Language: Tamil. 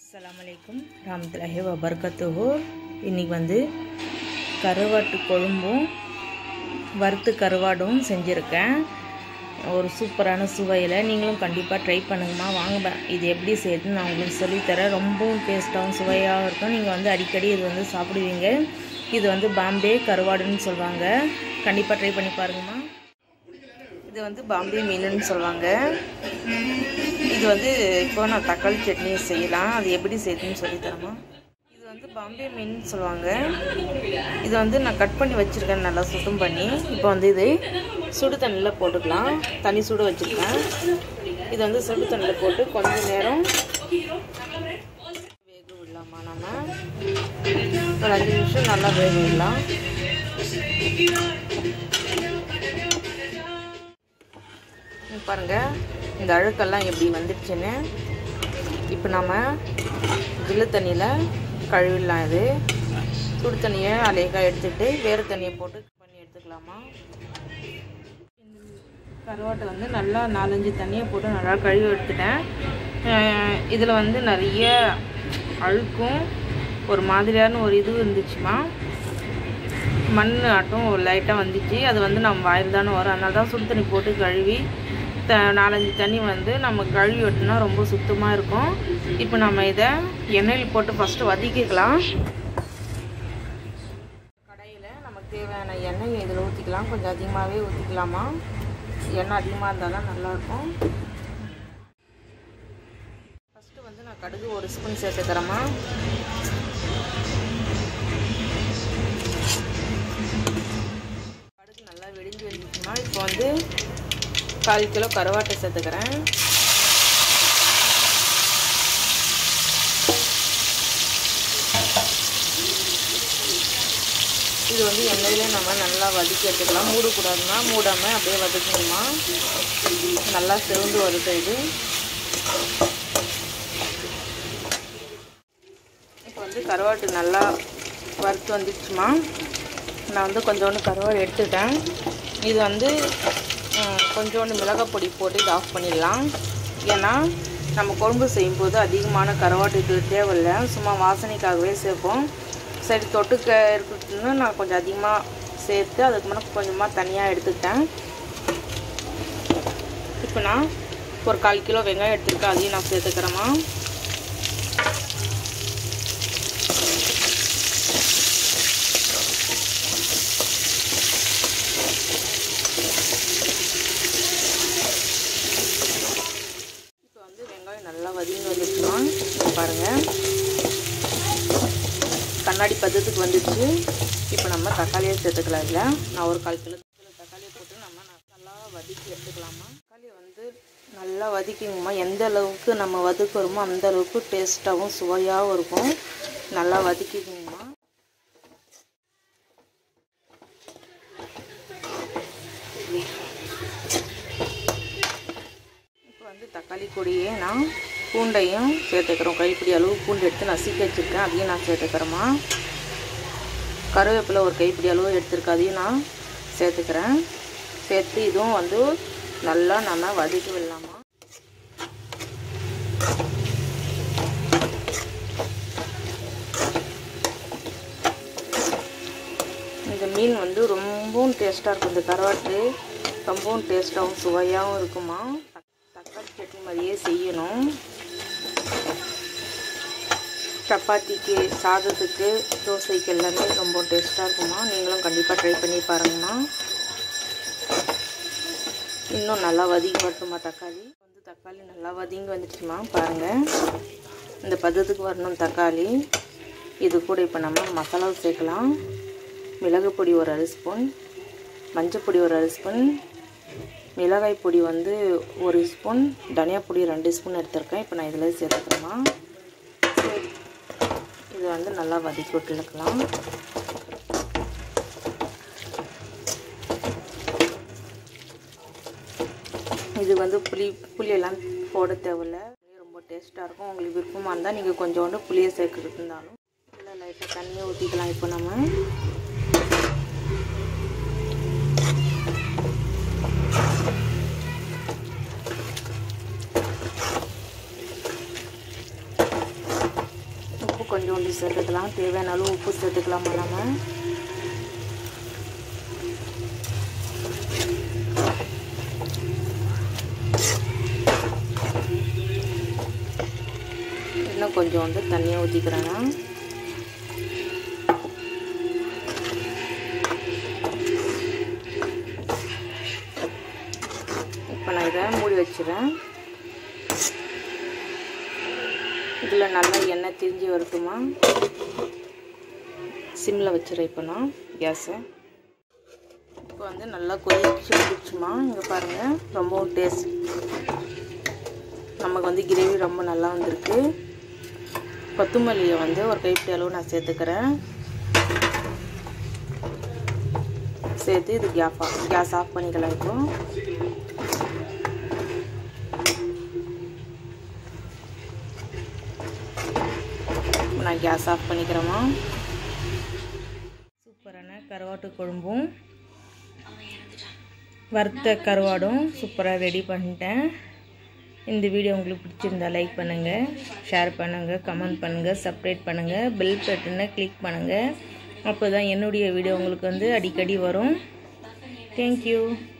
அஸ்ஸலாமு அலைக்கும் ரஹமத்துல்லாஹி வபர்கத்துஹு இன்றைக்கி வந்து கருவாட்டு கொழும்பும் வறுத்து கருவாடும் செஞ்சுருக்கேன் ஒரு சூப்பரான சுவையில் நீங்களும் கண்டிப்பாக ட்ரை பண்ணுங்கம்மா வாங்க இது எப்படி செய்யுதுன்னு நான் உங்களுக்கு சொல்லித்தரேன் ரொம்பவும் டேஸ்ட்டாகவும் சுவையாகவும் இருக்கும் நீங்கள் வந்து அடிக்கடி இது வந்து சாப்பிடுவீங்க இது வந்து பாம்பே கருவாடுன்னு சொல்லுவாங்க கண்டிப்பாக ட்ரை பண்ணி பாருங்கம்மா இது வந்து பாம்பே மீனுன்னு சொல்லுவாங்க இது வந்து இப்போ நான் தக்காளி சட்னி செய்யலாம் அது எப்படி செய்யுதுன்னு சொல்லித்தரமா இது வந்து பாம்பே மீன் சொல்லுவாங்க இது வந்து நான் கட் பண்ணி வச்சுருக்கேன் நல்லா சுத்தம் பண்ணி இப்போ வந்து இது சுடு தண்ணியில் போட்டுக்கலாம் தண்ணி சுட வச்சுருக்கேன் இது வந்து சுடு தண்ணியில் போட்டு கொஞ்ச நேரம் வேக விடலாமா நம்ம ஒரு அஞ்சு நிமிஷம் நல்லா வேக விடலாம் பாருங்கள் இந்த அழுக்கெல்லாம் எப்படி வந்துடுச்சுன்னு இப்போ நம்ம ஜில்லு தண்ணியில் கழுவிடலாம் இது சுடு தண்ணியை அலேக்காக எடுத்துகிட்டு வேறு தண்ணியை போட்டு பண்ணி எடுத்துக்கலாமா கருவாட்டை வந்து நல்லா நாலஞ்சு தண்ணியை போட்டு நல்லா கழுவி எடுத்துட்டேன் இதில் வந்து நிறைய அழுக்கும் ஒரு மாதிரியான ஒரு இது இருந்துச்சுமா மண் ஆட்டம் ஒரு லைட்டாக வந்துச்சு அது வந்து நம்ம வாயில் தானே வரும் அதனால தான் சுடு தண்ணி போட்டு கழுவி த நாலஞ்சு தண்ணி வந்து நம்ம கழுவி விட்டோம்னா ரொம்ப சுத்தமாக இருக்கும் இப்போ நம்ம இதை எண்ணெயில் போட்டு ஃபஸ்ட்டு வதக்கிக்கலாம் கடையில் நமக்கு தேவையான எண்ணெய் இதில் ஊற்றிக்கலாம் கொஞ்சம் அதிகமாகவே ஊற்றிக்கலாமா எண்ணெய் அதிகமாக இருந்தால் தான் நல்லாயிருக்கும் ஃபஸ்ட்டு வந்து நான் கடுகு ஒரு ஸ்பூன் சேர்த்துக்கிறேம்மா கடுகு நல்லா வெடிஞ்சு வந்துச்சுன்னா இப்போ வந்து கால் கிலோ கருவாட்டை சேர்த்துக்கிறேன் இது வந்து எண்ணெயிலே நம்ம நல்லா வதக்கி எடுத்துக்கலாம் மூடக்கூடாதுன்னா மூடாமல் அப்படியே வதக்கணுமா நல்லா சிவந்து வருது இது இப்போ வந்து கருவாட்டு நல்லா வறுத்து வந்துடுச்சுமா நான் வந்து கொஞ்சோண்டு கருவாடு எடுத்துட்டேன் இது வந்து கொஞ்சோண்டு மிளகாய் பொடி போட்டு இது ஆஃப் பண்ணிடலாம் ஏன்னா நம்ம குழம்பு செய்யும்போது அதிகமான கருவாட்டு இது தேவையில்லை சும்மா வாசனைக்காகவே சேர்ப்போம் சரி தொட்டுக்க இருக்குன்னு நான் கொஞ்சம் அதிகமாக சேர்த்து அதுக்கு முன்னாடி கொஞ்சமாக தனியாக எடுத்துக்கிட்டேன் இப்போ நான் ஒரு கால் கிலோ வெங்காயம் எடுத்துருக்கேன் அதையும் நான் சேர்த்துக்கிறேம்மா இப்போ வந்து வெங்காயம் நல்லா வதங்கி வந்துச்சுன்னா பாருங்கள் கண்ணாடி பதத்துக்கு வந்துடுச்சு இப்போ நம்ம தக்காளியை சேர்த்துக்கலாம் இல்லை நான் ஒரு கால் கிலோ தக்காளியை போட்டு நம்ம நல்லா வதக்கி எடுத்துக்கலாமா தக்காளியை வந்து நல்லா வதக்கிங்கம்மா எந்த அளவுக்கு நம்ம வதக்குறோமோ அந்த அளவுக்கு டேஸ்ட்டாகவும் சுவையாகவும் இருக்கும் நல்லா வதக்கிக்குங்கம்மா இப்போ வந்து தக்காளி கொடியே நான் பூண்டையும் சேர்த்துக்கிறோம் கைப்பிடி அளவு பூண்டு எடுத்து நசுக்கி வச்சுருக்கேன் அதையும் நான் சேர்த்துக்கிறேம்மா கருவேப்பிலை ஒரு கைப்பிடி அளவு எடுத்துருக்கேன் அதையும் நான் சேர்த்துக்கிறேன் சேர்த்து இதுவும் வந்து நல்லா நம்ம வதக்கி விடலாமா இந்த மீன் வந்து ரொம்பவும் டேஸ்ட்டாக இருக்கும் இந்த கருவாட்டு ரொம்பவும் டேஸ்ட்டாகவும் சுவையாகவும் இருக்குமா தக்காளி சட்னி மாதிரியே செய்யணும் சப்பாத்திக்கு சாதத்துக்கு தோசைக்கு எல்லாமே ரொம்ப டேஸ்ட்டாக இருக்குமா நீங்களும் கண்டிப்பாக ட்ரை பண்ணி பாருங்கம்மா இன்னும் நல்லா வதங்கி வரட்டுமா தக்காளி வந்து தக்காளி நல்லா வதங்கி வந்துடுச்சுமா பாருங்கள் இந்த பதத்துக்கு வரணும் தக்காளி இது கூட இப்போ நம்ம மசாலா சேர்க்கலாம் மிளகு பொடி ஒரு அரை ஸ்பூன் மஞ்சள் பொடி ஒரு அரை ஸ்பூன் மிளகாய் பொடி வந்து ஒரு ஸ்பூன் தனியா பொடி ரெண்டு ஸ்பூன் எடுத்திருக்கேன் இப்போ நான் இதில் சேர்த்துக்கிறேம்மா இது வந்து நல்லா வதக்கி விட்டுக்கலாம் இது வந்து புளி புளியெல்லாம் போட தேவையில்ல ரொம்ப டேஸ்ட்டாக இருக்கும் உங்களுக்கு விருப்பமாக இருந்தால் நீங்கள் கொஞ்சோண்டு புளியை சேர்க்குறது இருந்தாலும் இல்லை லைட்டாக தண்ணியை ஊற்றிக்கலாம் இப்போ நம்ம கொஞ்சோண்டு சேர்த்துக்கலாம் தேவையான அளவு உப்பு சேர்த்துக்கலாமா நம்ம இன்னும் கொஞ்சோண்டு தண்ணியை ஊற்றிக்கிறேன்னா இப்போ நான் இதை மூடி வச்சுறேன் இதில் நல்லா எண்ணெய் திரிஞ்சு வரட்டுமா சிம்மில் வச்சுறேன் இப்போ நான் கேஸை இப்போ வந்து நல்லா கொதிச்சு வந்துடுச்சுமா இங்கே பாருங்கள் ரொம்பவும் டேஸ்ட் நமக்கு வந்து கிரேவி ரொம்ப நல்லா வந்திருக்கு கொத்தமல்லியை வந்து ஒரு கைப்பிடி அளவு நான் சேர்த்துக்கிறேன் சேர்த்து இது கேஸ் ஆஃப் கேஸ் ஆஃப் பண்ணிக்கலாம் இப்போ நான் கேஸ் ஆஃப் பண்ணிக்கிறேம்மா சூப்பரான கருவாட்டு குழம்பும் வறுத்த கருவாடும் சூப்பராக ரெடி பண்ணிட்டேன் இந்த வீடியோ உங்களுக்கு பிடிச்சிருந்தா லைக் பண்ணுங்கள் ஷேர் பண்ணுங்கள் கமெண்ட் பண்ணுங்கள் சப்ஸ்கிரைப் பண்ணுங்கள் பெல் பட்டனை கிளிக் பண்ணுங்கள் அப்போ தான் என்னுடைய வீடியோ உங்களுக்கு வந்து அடிக்கடி வரும் தேங்க்யூ